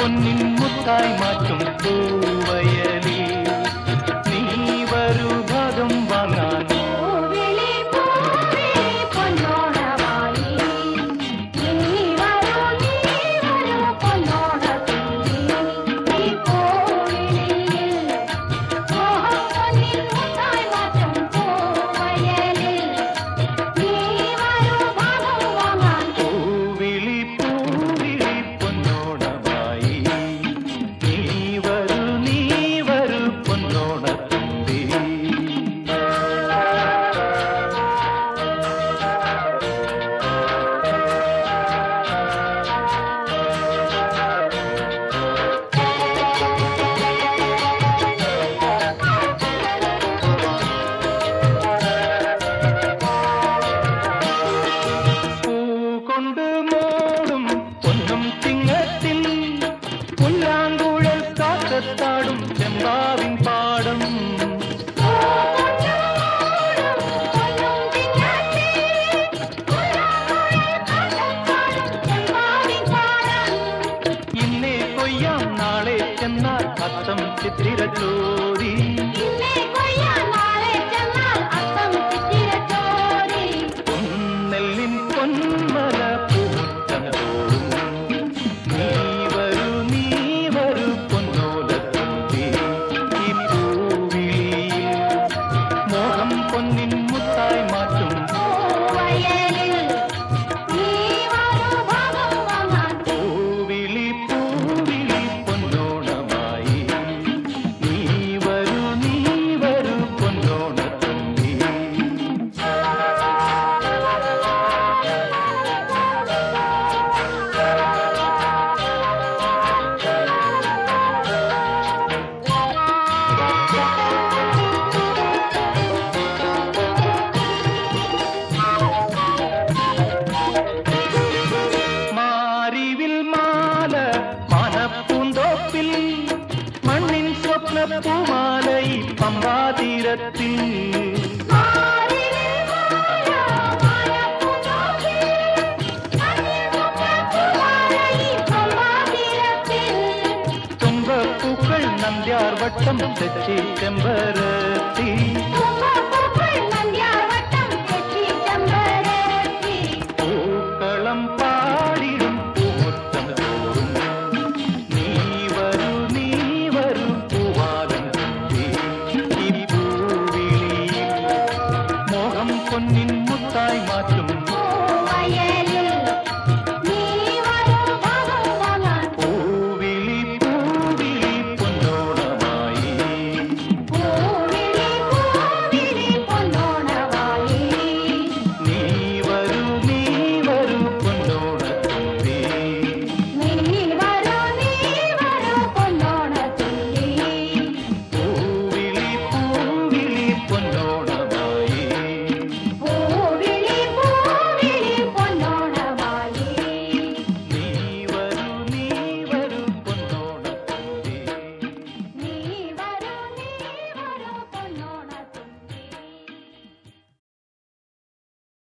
பொன்னின் முத்தாய் மாற்றும் பூவயலில் நீ வருவதும் வாங்கான் பூவிழி பூவிழி பொன்னோடவாயி நீ வரும் நீ வரும் பொன்னோட துள்ளி நீ பூவிழியில் மோகம் பொன்னின் முத்தாய் மாற்றும் பூவயலில் நீ வரும் பாகம் வாங்கான் பூவிழி பூவிழி பொன்னோடமாயி நீ வரு நீ வரு பொன்னோட தும்பி பூ கொண்டு மூடும் பொன்னும் திங்கத்தில் புல்லாங்குழல் காற்றத்தாடும் செம்பாவின் பாடம் இன்னே கொய்யாம் நாளே சென்னால் அத்தம் சித்திர ஜோதி பொன்னெல்லின் பொன்மல பூமுத்தம் தோறும் நீ வரு நீ வரு பொன்னோல தும்பி இப்பூவிழியில் மோகம் பொன்னின் முத்தாய் மாற்றும் பூவிழி பூவிழி பொன்னோணமாயி நீ வரு நீ வரு பொன்னோண தும்பி மாறிவில் மால மனப்பூந்தோப்பில் மண்ணின் சொப்ன பூமாலை பம்பாதீரத்தில் தும்ப பூக்கள் நம்பியார் வட்டம் தெச்சி செம்பரத்தி நந்தியா